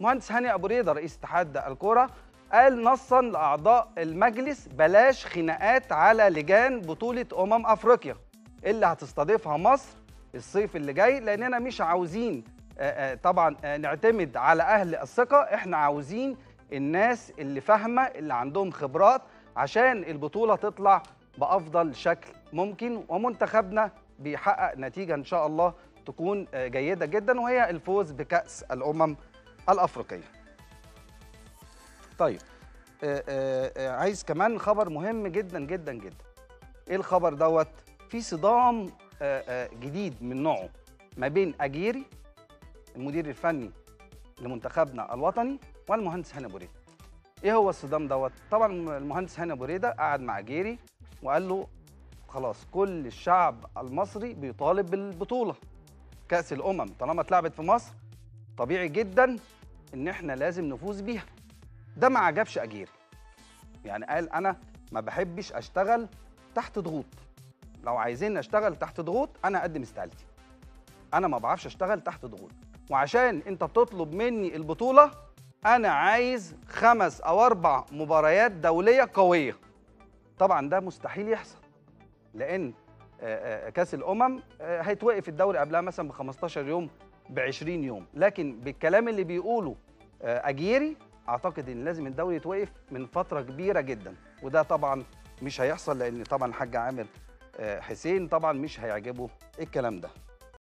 مهندس هاني ابو ريده رئيس اتحاد الكوره قال نصا لاعضاء المجلس بلاش خناقات على لجان بطوله امم افريقيا اللي هتستضيفها مصر الصيف اللي جاي لاننا مش عاوزين آه، آه، طبعا آه، نعتمد على اهل الثقه احنا عاوزين الناس اللي فاهمه اللي عندهم خبرات عشان البطوله تطلع بافضل شكل ممكن ومنتخبنا بيحقق نتيجه ان شاء الله تكون آه، جيده جدا وهي الفوز بكاس الامم الافريقيه. طيب آه، آه، آه، عايز كمان خبر مهم جدا جدا جدا. ايه الخبر دوت؟ في صدام آه، آه، جديد من نوعه ما بين اجيري المدير الفني لمنتخبنا الوطني والمهندس هاني ابو ريده. ايه هو الصدام دوت؟ طبعا المهندس هاني ابو ريده قعد مع جيري وقال له خلاص كل الشعب المصري بيطالب بالبطوله كاس الامم طالما اتلعبت في مصر طبيعي جدا ان احنا لازم نفوز بيها ده ما عجبش اجيري يعني قال انا ما بحبش اشتغل تحت ضغوط لو عايزين اشتغل تحت ضغوط انا اقدم استقالتي انا ما بعرفش اشتغل تحت ضغوط وعشان انت بتطلب مني البطوله انا عايز خمس او اربع مباريات دوليه قويه طبعا ده مستحيل يحصل لان آه، آه، كاس الامم آه، هيتوقف الدوري قبلها مثلا ب 15 يوم ب 20 يوم لكن بالكلام اللي بيقوله آه، اجيري اعتقد ان لازم الدوري يتوقف من فتره كبيره جدا وده طبعا مش هيحصل لان طبعا الحاج عامر آه، حسين طبعا مش هيعجبه الكلام ده